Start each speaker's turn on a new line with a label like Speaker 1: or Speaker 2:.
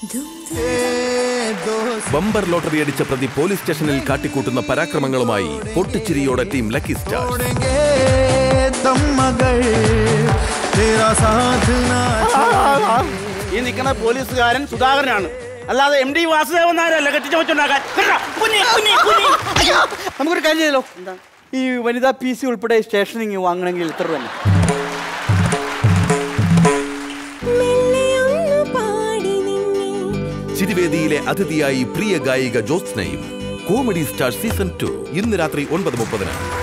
Speaker 1: Bumper lottery അടിച്ച പ്രതി police സ്റ്റേഷനിൽ കാട്ടിക്കൂട്ടുന്ന പരാക്രമങ്ങളുമായി പൊട്ടിച്ചിരിയോടെ ടീം ലക്കി സ്റ്റാർ
Speaker 2: छोड़ेंगे दम मगर तेरा साथ ना
Speaker 3: ഈ നിൽക്കുന്ന പോലീസുകാരൻ സുധാകരനാണ് അല്ലാതെ എം ഡി വാസുദേവൻ നായരല്ല കെട്ടിച്ചു വെച്ചുണ്ടാക്കാൻ കേട്ടോ? കുഞ്ഞി, കുഞ്ഞി, കുഞ്ഞി. അയ്യോ.
Speaker 4: നമുക്കൊരു കാര്യം ചെയ്തല്ലോ ഈ വനിതാ പി സി ഉൾപ്പെടെ സ്റ്റേഷനിങ് വാങ്ങണമെങ്കിൽ ഇത്ര തന്നെ
Speaker 1: ചിരിവേദിയിലെ അതിഥിയായി പ്രിയ ഗായിക ജ്യോത്സ്നയും കോമഡി സ്റ്റാർ സീസൺ ടു ഇന്ന് രാത്രി ഒൻപത് മുപ്പതിന്